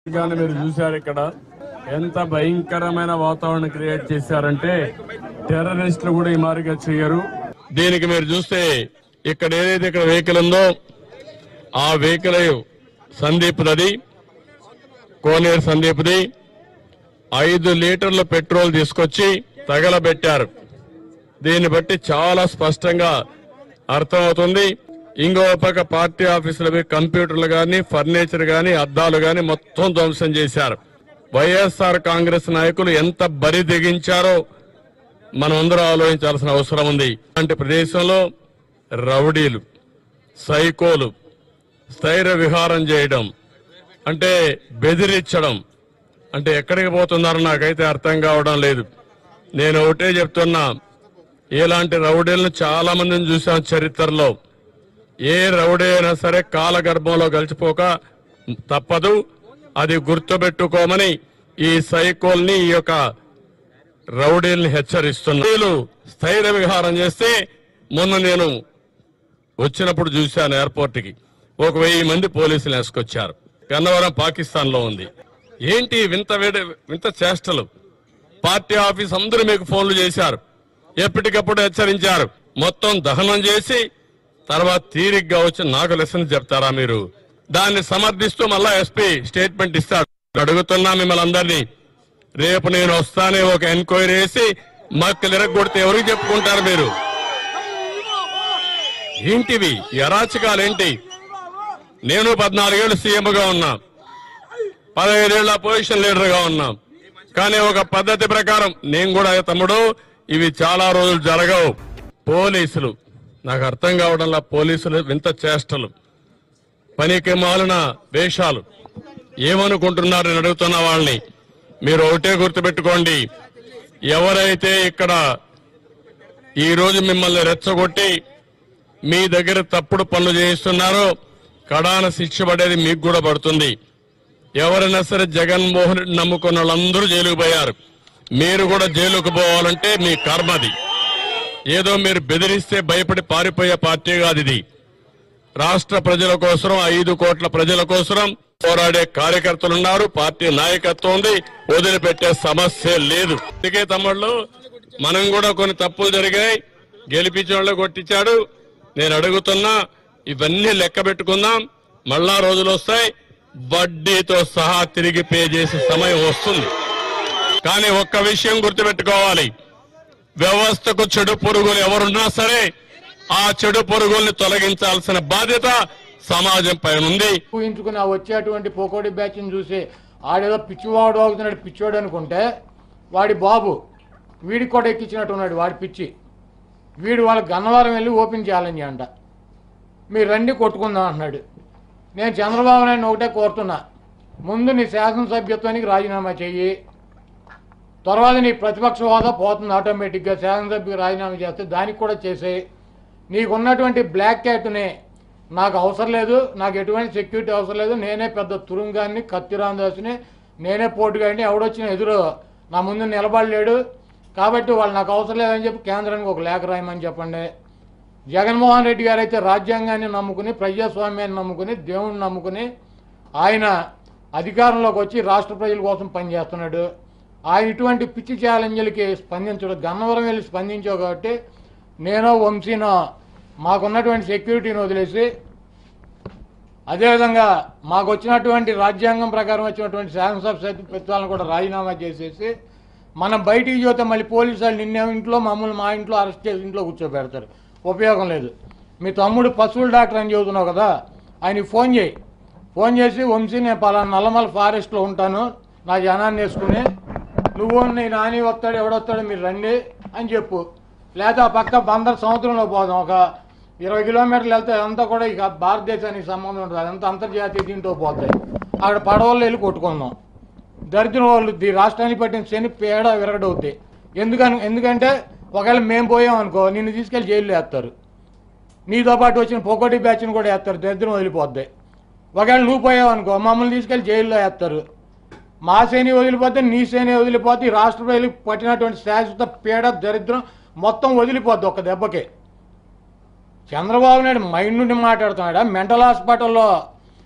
కానీ మీరు చూశారు ఇక్కడ ఎంత భయంకరమైన వాతావరణం క్రియేట్ చేశారంటే టెర్రరిస్టులు కూడా ఈ మారిగా చేయరు దీనికి మీరు చూస్తే ఇక్కడ ఏదైతే ఇక్కడ వెహికల్ ఉందో ఆ వెహికల్ సందీప్ నది కోనేరు సందీప్ది ఐదు లీటర్ల పెట్రోల్ తీసుకొచ్చి తగలబెట్టారు దీన్ని బట్టి చాలా స్పష్టంగా అర్థమవుతుంది ఇంకో పక్క పార్టీ ఆఫీసులవి కంప్యూటర్లు గాని ఫర్నిచర్ గాని అద్దాలు గాని మొత్తం ధ్వంసం చేశారు వైఎస్ఆర్ కాంగ్రెస్ నాయకులు ఎంత బరి తెగించారో మనం అందరూ ఆలోచించాల్సిన అవసరం ఉంది అలాంటి ప్రదేశంలో రౌడీలు సైకోలు స్థైర్య విహారం చేయడం అంటే బెదిరించడం అంటే ఎక్కడికి పోతున్నారో నాకైతే అర్థం కావడం లేదు నేను ఒకటే చెప్తున్నా ఇలాంటి రౌడీలను చాలా మందిని చూసాం చరిత్రలో ఏ రౌడీ అయినా సరే కాలగర్భంలో గడిచిపోక తప్పదు అది గుర్తుపెట్టుకోమని ఈ సైకోల్ని ఈ యొక్క రౌడీల్ని హెచ్చరిస్తున్నా వీళ్ళు స్థైర్య విహారం చేస్తే మొన్న నేను వచ్చినప్పుడు చూశాను ఎయిర్పోర్ట్ కి ఒక వెయ్యి మంది పోలీసులు వేసుకొచ్చారు గన్నవరం పాకిస్తాన్ లో ఉంది ఏంటి వింత వేడి వింత చేష్టలు పార్టీ ఆఫీస్ అందరూ మీకు ఫోన్లు చేశారు ఎప్పటికప్పుడు హెచ్చరించారు మొత్తం దహనం చేసి తర్వాత తీరిగ్గా వచ్చి నాకు లెసన్ చెప్తారా మీరు దాన్ని సమర్థిస్తూ మళ్ళా ఎస్పీ స్టేట్మెంట్ ఇస్తాడు అడుగుతున్నా మిమ్మల్ని అందరినీ రేపు నేను వస్తానే ఒక ఎంక్వైరీ వేసి మక్కలు ఎరగొడితే ఎవరికి చెప్పుకుంటారు మీరు ఏంటివి ఈ అరాచకాలేంటి నేను పద్నాలుగేళ్లు సీఎంగా ఉన్నా పదహైదేళ్ల పొజిషన్ లీడర్ గా ఉన్నాం కానీ ఒక పద్ధతి ప్రకారం నేను కూడా తమ్ముడు ఇవి చాలా రోజులు జరగవు పోలీసులు నాకు అర్థం కావడంలా పోలీసులు వింత చేష్టలు పనికి మాలిన వేషాలు ఏమనుకుంటున్నారు నేను అడుగుతున్న వాళ్ళని మీరు ఒకటే గుర్తుపెట్టుకోండి ఎవరైతే ఇక్కడ ఈ రోజు మిమ్మల్ని రెచ్చగొట్టి మీ దగ్గర తప్పుడు పనులు చేయిస్తున్నారో కడాన శిక్ష పడేది మీకు కూడా పడుతుంది ఎవరైనా సరే జగన్మోహన్ రెడ్డి నమ్ముకున్న వాళ్ళందరూ జైలుకు పోయారు మీరు కూడా జైలుకు పోవాలంటే మీ కర్మది ఏదో మీరు బెదిరిస్తే భయపడి పారిపోయే పార్టీ కాదు ఇది రాష్ట్ర ప్రజల కోసం ఐదు కోట్ల ప్రజల కోసం పోరాడే కార్యకర్తలు ఉన్నారు పార్టీ నాయకత్వం ఉంది వదిలిపెట్టే సమస్య లేదు అందుకే తమ్ముళ్ళు మనం కూడా కొన్ని తప్పులు జరిగాయి గెలిపించిన వాళ్ళు కొట్టించాడు నేను అడుగుతున్నా ఇవన్నీ లెక్క పెట్టుకుందాం మళ్ళా రోజులు వస్తాయి వడ్డీతో సహా తిరిగి పే చేసే సమయం వస్తుంది కానీ ఒక్క విషయం గుర్తుపెట్టుకోవాలి వ్యవస్థకు చెడు పురుగులు ఎవరున్నా సరే ఆ చెడు పురుగుల్ని తొలగించాల్సిన బాధ్యత సమాజం పైన ఉంది ఊహించుకుని ఆ వచ్చేటువంటి పోకోడి బ్యాచ్ని చూసి ఆడేదో పిచ్చివాడు అవుతున్నాడు పిచ్చివాడు అనుకుంటే వాడి బాబు వీడికి కూడా ఎక్కించినట్టు ఉన్నాడు వాడి పిచ్చి వీడు వాళ్ళ గన్నవరం వెళ్ళి ఓపెన్ ఛాలెంజ్ అంట మీరు రండి కొట్టుకుందాం అంటున్నాడు నేను చంద్రబాబు నాయుడు ఒకటే కోరుతున్నా ముందు నీ శాసనసభ్యత్వానికి రాజీనామా చెయ్యి తర్వాత నీ ప్రతిపక్ష హోదా పోతుంది ఆటోమేటిక్గా శాసనసభ్యుకి రాజీనామా చేస్తే దానికి కూడా చేసేయి నీకున్నటువంటి బ్లాక్ క్యాట్ని నాకు అవసరం లేదు నాకు ఎటువంటి సెక్యూరిటీ అవసరం లేదు నేనే పెద్ద తురుంగాన్ని కత్తిరాందాసుని నేనే పోటుగాడిని ఎవడొచ్చిన ఎదురు నా ముందు నిలబడలేడు కాబట్టి వాళ్ళు నాకు అవసరం లేదని చెప్పి కేంద్రానికి ఒక లేఖ రాయమని చెప్పండి జగన్మోహన్ రెడ్డి గారు అయితే రాజ్యాంగాన్ని నమ్ముకుని ప్రజాస్వామ్యాన్ని నమ్ముకుని దేవుణ్ణి నమ్ముకుని ఆయన అధికారంలోకి వచ్చి రాష్ట్ర ప్రజల కోసం పనిచేస్తున్నాడు ఆయన ఇటువంటి పిచ్చి ఛాలెంజ్లకి స్పందించడు గన్నవరం వెళ్ళి స్పందించావు కాబట్టి నేనో వంశీనో మాకున్నటువంటి సెక్యూరిటీని వదిలేసి అదేవిధంగా మాకు వచ్చినటువంటి రాజ్యాంగం ప్రకారం వచ్చినటువంటి శాసనసభ సభ్యత్వాలను కూడా రాజీనామా చేసేసి మనం బయటికి చూస్తే మళ్ళీ పోలీసు వాళ్ళు నిన్నే ఇంట్లో మమ్మల్ని మా ఇంట్లో అరెస్ట్ చేసి ఇంట్లో కూర్చోబెడతారు ఉపయోగం లేదు మీ తమ్ముడు పశువుల డాక్టర్ అని చెబుతున్నావు కదా ఆయనకి ఫోన్ చేయి ఫోన్ చేసి వంశీ నేను పలానా నల్లమల ఫారెస్ట్లో ఉంటాను నా జనాన్ని వేసుకుని నువ్వు నీ నాని వస్తాడు ఎవడొస్తాడో మీరు రండి అని చెప్పు లేదా ఆ పక్క బందర్ సముద్రంలో పోదాం ఒక ఇరవై కిలోమీటర్లు వెళ్తే అంతా కూడా ఇక భారతదేశానికి సంబంధం ఉంటుంది అదంతా అంతర్జాతీయ దీంట్లో పోతాయి అక్కడ పడవల్లో వెళ్ళి కొట్టుకుందాం దరిద్రం వాళ్ళు ఈ రాష్ట్రానికి పట్టిన శని పేడ విరగడవుతాయి ఎందుకని ఎందుకంటే ఒకవేళ మేము పోయాం అనుకో నిన్ను తీసుకెళ్లి జైల్లో వేస్తారు నీతో పాటు వచ్చిన పొకోటి బ్యాచ్ని కూడా వేస్తారు దరిద్రం వదిలిపోద్ది ఒకవేళ నువ్వు పోయావు అనుకో మమ్మల్ని తీసుకెళ్లి జైల్లో వేస్తారు మా శ్రేణి వదిలిపోతే నీ శ్రేణి వదిలిపోతే ఈ రాష్ట్ర ప్రజలకు పట్టినటువంటి శాశ్వత పీడ దరిద్రం మొత్తం వదిలిపోద్ది ఒక దెబ్బకి చంద్రబాబు నాయుడు మైండ్ నుండి మాట్లాడుతున్నాడా మెంటల్ హాస్పిటల్లో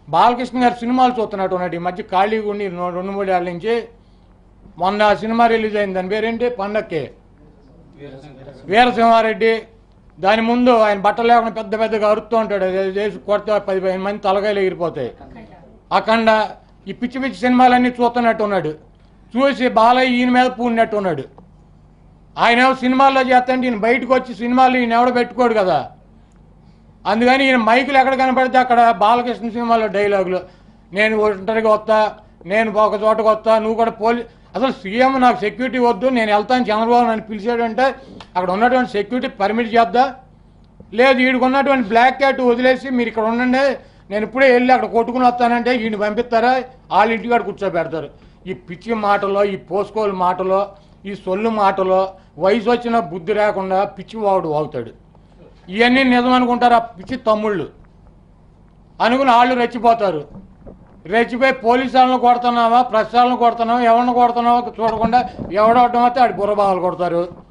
బాలకృష్ణ గారి సినిమాలు చూస్తున్నట్టు ఉన్నాడు ఈ మధ్య ఖాళీగా ఉండి నో- రెండు మూడు ఏళ్ళ నుంచి మొన్న ఆ సినిమా రిలీజ్ అయింది దాని పేరేంటి పండక్కి వీరసింహారెడ్డి దాని ముందు ఆయన బట్టలు లేకుండా పెద్ద పెద్దగా అరుస్తూ ఉంటాడు అది చేసి కొడితే పది పదిహేను మంది తలకాయలు ఎగిరిపోతాయి అఖండ ఈ పిచ్చి పిచ్చి సినిమాలన్నీ చూస్తున్నట్టు ఉన్నాడు చూసి బాలయ్య ఈయన మీద పూడినట్టు ఉన్నాడు ఆయన ఏమో సినిమాల్లో చేస్తాంటే ఈయన బయటకు వచ్చి సినిమాలు ఈయన ఎవడో పెట్టుకోడు కదా అందుకని ఈయన మైకులు ఎక్కడ కనపడితే అక్కడ బాలకృష్ణ సినిమాలో డైలాగులు నేను ఒంటరిగా వస్తా నేను ఒక చోటకు వస్తా నువ్వు కూడా పోలీ అసలు సీఎం నాకు సెక్యూరిటీ వద్దు నేను వెళ్తాను చంద్రబాబు నన్ను పిలిచాడంటే అక్కడ ఉన్నటువంటి సెక్యూరిటీ పర్మిట్ చేద్దా లేదు వీడికి ఉన్నటువంటి బ్లాక్ క్యాట్ వదిలేసి మీరు ఇక్కడ ఉండండి నేను ఇప్పుడే వెళ్ళి అక్కడ కొట్టుకుని వస్తానంటే వీడిని పంపిస్తారా వాళ్ళ ఇంటికాడ కూర్చోబెడతారు ఈ పిచ్చి మాటలో ఈ పోసుకోలు మాటలో ఈ సొల్లు మాటలో వయసు వచ్చిన బుద్ధి లేకుండా పిచ్చి వాడు వాగుతాడు ఇవన్నీ నిజం అనుకుంటారు ఆ పిచ్చి తమ్ముళ్ళు అనుకుని వాళ్ళు రెచ్చిపోతారు రెచ్చిపోయి పోలీసు వాళ్ళని కొడుతున్నావా ప్రెస్ వాళ్ళని కొడుతున్నావా ఎవరిని కొడుతున్నావా చూడకుండా ఎవడవడం అయితే ఆడి బుర్రబాగాలు కొడతారు